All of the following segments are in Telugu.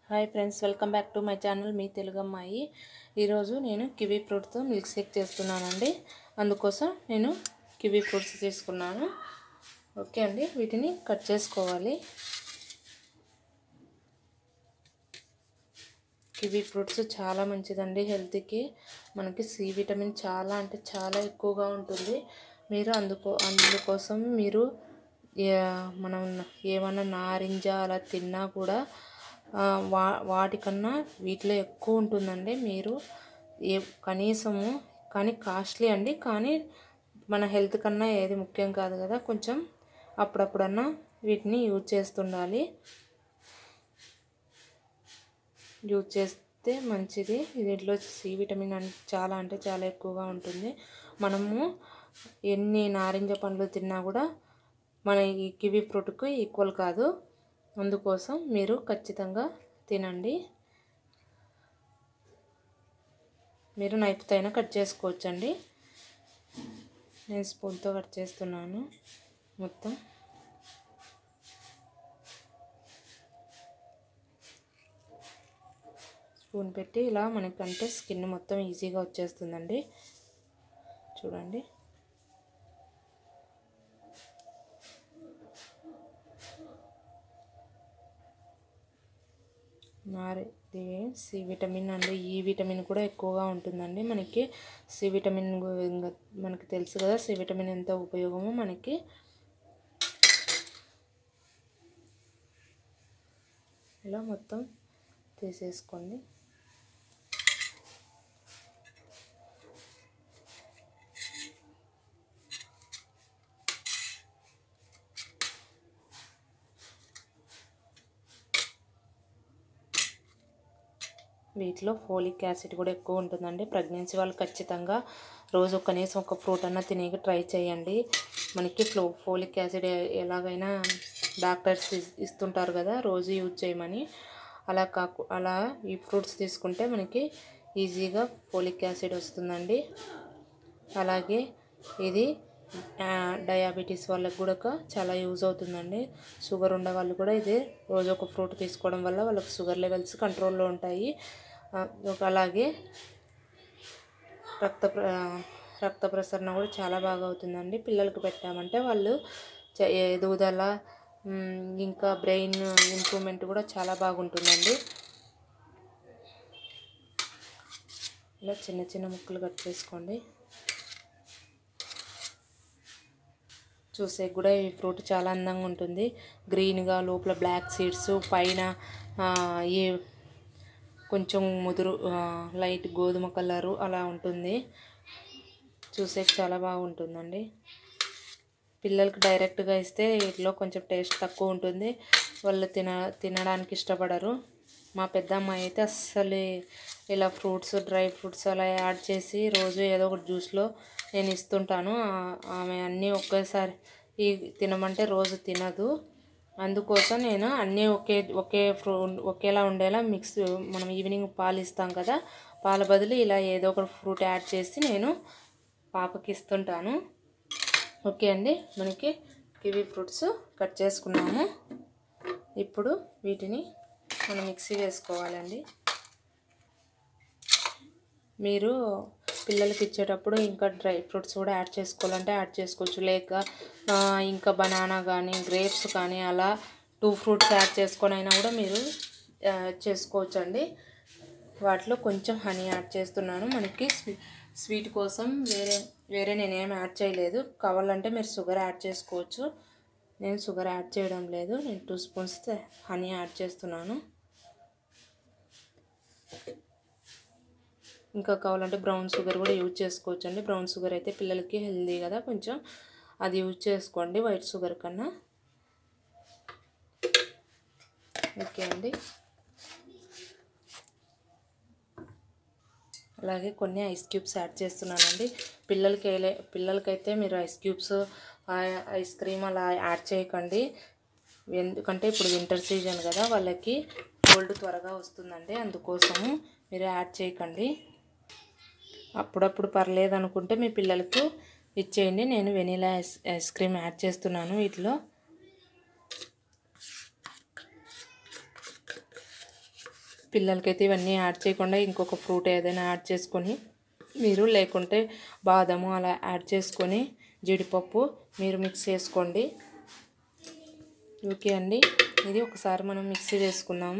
hi friends welcome back to my channel మీ తెలుగు అమ్మాయి ఈరోజు నేను కివీ ఫ్రూట్తో మిల్క్ షేక్ చేస్తున్నానండి అందుకోసం నేను కివీ ఫ్రూట్స్ తీసుకున్నాను ఓకే అండి వీటిని కట్ చేసుకోవాలి కివీ ఫ్రూట్స్ చాలా మంచిదండి హెల్త్కి మనకి సి విటమిన్ చాలా అంటే చాలా ఎక్కువగా ఉంటుంది మీరు అందుకో అందుకోసం మీరు ఏ- మనం ఏమన్నా నారింజ అలా తిన్నా కూడా ఆ, వా వాటికన్నా వీటిలో ఎక్కువ ఉంటుందండి మీరు ఏ కనీసము కానీ కాస్ట్లీ అండి కానీ మన హెల్త్ కన్నా ఏది ముఖ్యం కాదు కదా కొంచెం అప్పుడప్పుడన్నా వీటిని యూజ్ చేస్తుండాలి యూజ్ చేస్తే మంచిది దీంట్లో సి విటమిన్ అంటే చాలా అంటే చాలా ఎక్కువగా ఉంటుంది మనము ఎన్ని నారింజ పండ్లు తిన్నా కూడా మన ఈ కివీ ఫ్రూట్కు ఈక్వల్ కాదు అందుకోసం మీరు ఖచ్చితంగా తినండి మీరు నైఫ్తో అయినా కట్ చేసుకోవచ్చండి నేను స్పూన్తో కట్ చేస్తున్నాను మొత్తం స్పూన్ పెట్టి ఇలా మనకంటే స్కిన్ మొత్తం ఈజీగా వచ్చేస్తుందండి చూడండి నారి ఇది C vitamin and E vitamin కూడా ఎక్కువగా ఉంటుందండి మనకి సి విటమిన్ గు- ఇంకా మనకి తెలుసు కదా సి విటమిన్ ఎంత ఉపయోగమో మనకి ఇలా మొత్తం తీసేసుకోండి వీటిలో ఫోలిక్ యాసిడ్ కూడా ఎక్కువ ఉంటుందండి ప్రెగ్నెన్సీ వాళ్ళు ఖచ్చితంగా రోజు కనీసం ఒక ఫ్రూట్ అన్న తినేకి ట్రై చేయండి మనకి ఫ్లో ఫోలిక్ యాసిడ్ ఎ- ఎలాగైనా డాక్టర్స్ ఇస్- ఇస్తుంటారు కదా రోజు యూజ్ చేయమని అలా కాకు అలా ఈ ఫ్రూట్స్ తీసుకుంటే మనకి ఈజీగా ఫోలిక్ యాసిడ్ వస్తుందండి అలాగే ఇది ఆ, డయాబెటీస్ వాళ్ళకి కూడా చాలా యూజ్ అవుతుందండి షుగర్ ఉన్న వాళ్ళు కూడా ఇది రోజు ఒక ఫ్రూట్ తీసుకోవడం వల్ల వాళ్ళకి షుగర్ లెవెల్స్ కంట్రోల్లో ఉంటాయి ఆ, ఒక అలాగే రక్త ప్ర- రక్త ప్రసరణ కూడా చాలా బాగా అవుతుందండి పిల్లలకు పెట్టామంటే వాళ్ళు చ- ఎదుగుదల మ్, ఇంకా బ్రెయిన్ ఇంప్రూవ్మెంట్ కూడా చాలా బాగుంటుందండి ఇలా చిన్న చిన్న ముక్కలు కట్ చేసుకోండి చూసే కూడా ఈ ఫ్రూట్ చాలా అందంగా ఉంటుంది గ్రీన్గా లోపల బ్లాక్ సీడ్స్ పైన ఆ, ఈ కొంచెం ముదురు ఆ, లైట్ గోధుమ కలరు అలా ఉంటుంది చూసే చాలా బాగుంటుందండి పిల్లలకి డైరెక్ట్గా ఇస్తే వీటిలో కొంచెం టేస్ట్ తక్కువ ఉంటుంది వాళ్ళు తిన తినడానికి ఇష్టపడరు మా పెద్ద అమ్మాయి అయితే అస్సలు ఇలా ఫ్రూట్స్ డ్రై ఫ్రూట్స్ అలా యాడ్ చేసి రోజు ఏదో ఒకటి జ్యూస్లో నేను ఇస్తుంటాను ఆ- ఆమె అన్నీ ఒకేసారి ఈ తినమంటే రోజు తినదు అందుకోసం నేను అన్నీ ఒకే ఒకే ఫ్రూ ఒకేలా ఉండేలా మిక్స్ మనం ఈవినింగ్ పాలు ఇస్తాం కదా పాల బదులు ఇలా ఏదో ఒక ఫ్రూట్ యాడ్ చేసి నేను పాపకి ఇస్తుంటాను ఓకే అండి మనకి కివీ ఫ్రూట్స్ కట్ చేసుకున్నాము ఇప్పుడు వీటిని మనం మిక్సీ వేసుకోవాలండి మీరు పిల్లలకి ఇచ్చేటప్పుడు ఇంకా డ్రై ఫ్రూట్స్ కూడా యాడ్ చేసుకోవాలంటే యాడ్ చేసుకోవచ్చు లేక ఆ, ఇంకా బనానా కానీ గ్రేప్స్ కానీ అలా టూ ఫ్రూట్స్ యాడ్ చేసుకొని అయినా కూడా మీరు ఆ, చేసుకోవచ్చండి వాటిలో కొంచెం హనీ యాడ్ చేస్తున్నాను మనకి స్వీ- స్వీట్ కోసం వేరే వేరే నేనేం యాడ్ చేయలేదు కావాలంటే మీరు షుగర్ యాడ్ చేసుకోవచ్చు నేను షుగర్ యాడ్ చేయడం లేదు నేను టూ స్పూన్స్ హనీ యాడ్ చేస్తున్నాను ఇంకా కావాలంటే బ్రౌన్ షుగర్ కూడా యూజ్ చేసుకోవచ్చు అండి బ్రౌన్ షుగర్ అయితే పిల్లలకి హెల్దీ కదా కొంచెం అది యూజ్ చేసుకోండి వైట్ షుగర్ కన్నా ఓకే అండి అలాగే కొన్ని ఐస్ క్యూబ్స్ యాడ్ చేస్తున్నానండి పిల్లలకి వేయలే- పిల్లలకైతే మీరు ఐస్ క్యూబ్స్ ఆ- ఐస్ క్రీమ్ అలా యాడ్ చేయకండి ఎందుకంటే ఇప్పుడు వింటర్ సీజన్ కదా వాళ్ళకి కోల్డ్ త్వరగా వస్తుందండి అందుకోసము మీరు యాడ్ చేయకండి అప్పుడప్పుడు పర్లేదు అనుకుంటే మీ పిల్లలకు ఇచ్చేయండి నేను vanilla ice ice cream add చేస్తున్నాను వీటిలో పిల్లలకైతే ఇవన్నీ యాడ్ చేయకుండా ఇంకొక ఫ్రూట్ ఏదైనా యాడ్ చేసుకొని మీరు లేకుంటే బాదము అలా యాడ్ చేసుకొని జీడిపప్పు మీరు మిక్స్ చేసుకోండి ఓకే అండి ఇది ఒకసారి మనం మిక్సీ వేసుకున్నాము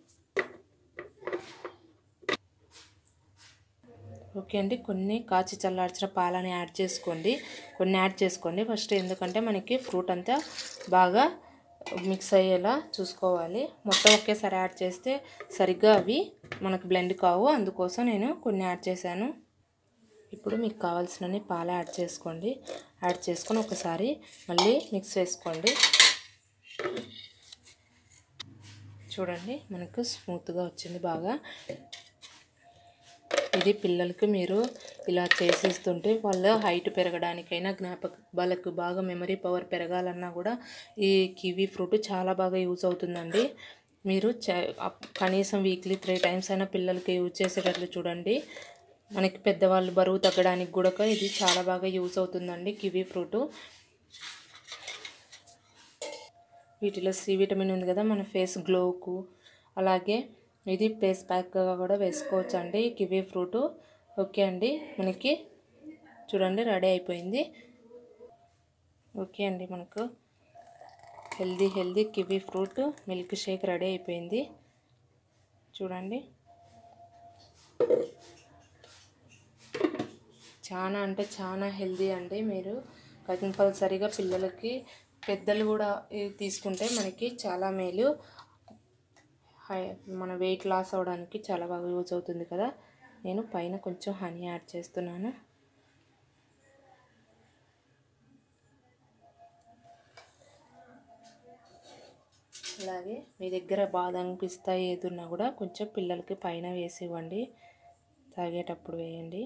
ఓకే అండి కొన్ని కాచి చల్లార్చిన పాలని యాడ్ చేసుకోండి కొన్ని యాడ్ చేసుకోండి ఫస్ట్ ఎందుకంటే మనకి ఫ్రూట్ అంతా బాగా మిక్స్ అయ్యేలా చూసుకోవాలి మొత్తం ఒకేసారి యాడ్ చేస్తే సరిగ్గా అవి మనకు బ్లెండ్ కావు అందుకోసం నేను కొన్ని యాడ్ చేశాను ఇప్పుడు మీకు కావాల్సినవి పాలు యాడ్ చేసుకోండి యాడ్ చేసుకొని ఒకసారి మళ్ళీ మిక్స్ వేసుకోండి చూడండి మనకు స్మూత్గా వచ్చింది బాగా ఇది పిల్లలకి మీరు ఇలా చేసిస్తుంటే వాళ్ళ హైట్ పెరగడానికైనా జ్ఞాపక వాళ్ళకు బాగా మెమరీ పవర్ పెరగాలన్నా కూడా ఈ కివీ ఫ్రూట్ చాలా బాగా యూజ్ అవుతుందండి మీరు కనీసం వీక్లీ త్రీ టైమ్స్ అయినా పిల్లలకి యూజ్ చేసేటట్లు చూడండి మనకి పెద్దవాళ్ళు బరువు తగ్గడానికి కూడా ఇది చాలా బాగా యూజ్ అవుతుందండి కివీ ఫ్రూట్ వీటిలో సి విటమిన్ ఉంది కదా మన ఫేస్ గ్లోకు అలాగే ఇది ఫేస్ ప్యాక్గా కూడా వేసుకోవచ్చు అండి కివీ ఫ్రూట్ ఓకే అండి మనకి చూడండి రెడీ అయిపోయింది ఓకే అండి మనకు healthy healthy kiwi fruit milk shake ready అయిపోయింది చూడండి చాలా అంటే చాలా హెల్దీ అండి మీరు కంపల్సరీగా పిల్లలకి పెద్దలు కూడా తీసుకుంటే మనకి చాలా మేలు హై మన వెయిట్ లాస్ అవ్వడానికి చాలా బాగా యూజ్ అవుతుంది కదా నేను పైన కొంచెం హనీ యాడ్ చేస్తున్నాను అలాగే మీ దగ్గర బాదం పిస్తా ఏదున్నా కూడా కొంచెం పిల్లలకి పైన వేసి ఇవ్వండి తాగేటప్పుడు వేయండి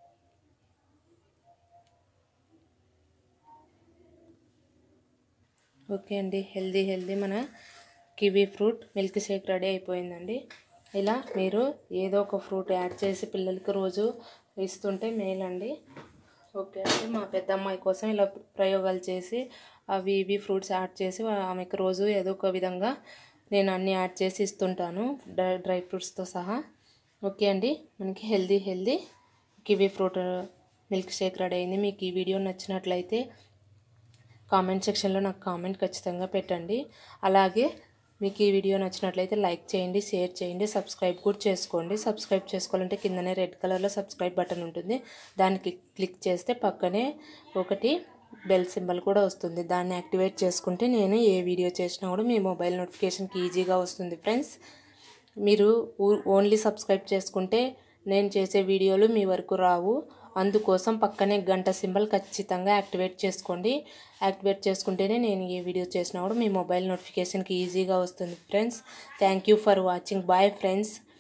ఓకే అండి హెల్దీ హెల్దీ మన kiwi fruit milk shake ready అయిపోయిందండి ఇలా మీరు ఏదో ఒక ఫ్రూట్ యాడ్ చేసి పిల్లలకి రోజు ఇస్తుంటే మేలండి ఓకే అండి మా పెద్దమ్మాయి కోసం ఇలా ప్రయోగాలు చేసి అవి ఇవి ఫ్రూట్స్ యాడ్ చేసి ఆమెకు రోజు ఏదో ఒక విధంగా నేను అన్నీ యాడ్ చేసి ఇస్తుంటాను డ్రై డ్రై ఫ్రూట్స్తో సహా ఓకే అండి మనకి healthy healthy kiwi fruit milk shake ready అయింది మీకు ఈ వీడియో నచ్చినట్లయితే కామెంట్ సెక్షన్లో నాకు కామెంట్ ఖచ్చితంగా పెట్టండి అలాగే మీకు ఈ వీడియో నచ్చినట్లయితే లైక్ చేయండి షేర్ చేయండి సబ్స్క్రైబ్ కూడా చేసుకోండి సబ్స్క్రైబ్ చేసుకోవాలంటే కిందనే రెడ్ కలర్లో సబ్స్క్రైబ్ బటన్ ఉంటుంది దానికి క్లిక్ చేస్తే పక్కనే ఒకటి బెల్ సింబల్ కూడా వస్తుంది దాన్ని యాక్టివేట్ చేసుకుంటే నేను ఏ వీడియో చేసినా కూడా మీ మొబైల్ నోటిఫికేషన్కి ఈజీగా వస్తుంది ఫ్రెండ్స్ మీరు ఓన్లీ సబ్స్క్రైబ్ చేసుకుంటే నేను చేసే వీడియోలు మీ వరకు రావు అందుకోసం పక్కనే గంట సింబల్ ఖచ్చితంగా యాక్టివేట్ చేసుకోండి యాక్టివేట్ చేసుకుంటేనే నేను ఏ వీడియో చేసినా కూడా మీ మొబైల్ నోటిఫికేషన్కి ఈజీగా వస్తుంది friends thank you for watching bye friends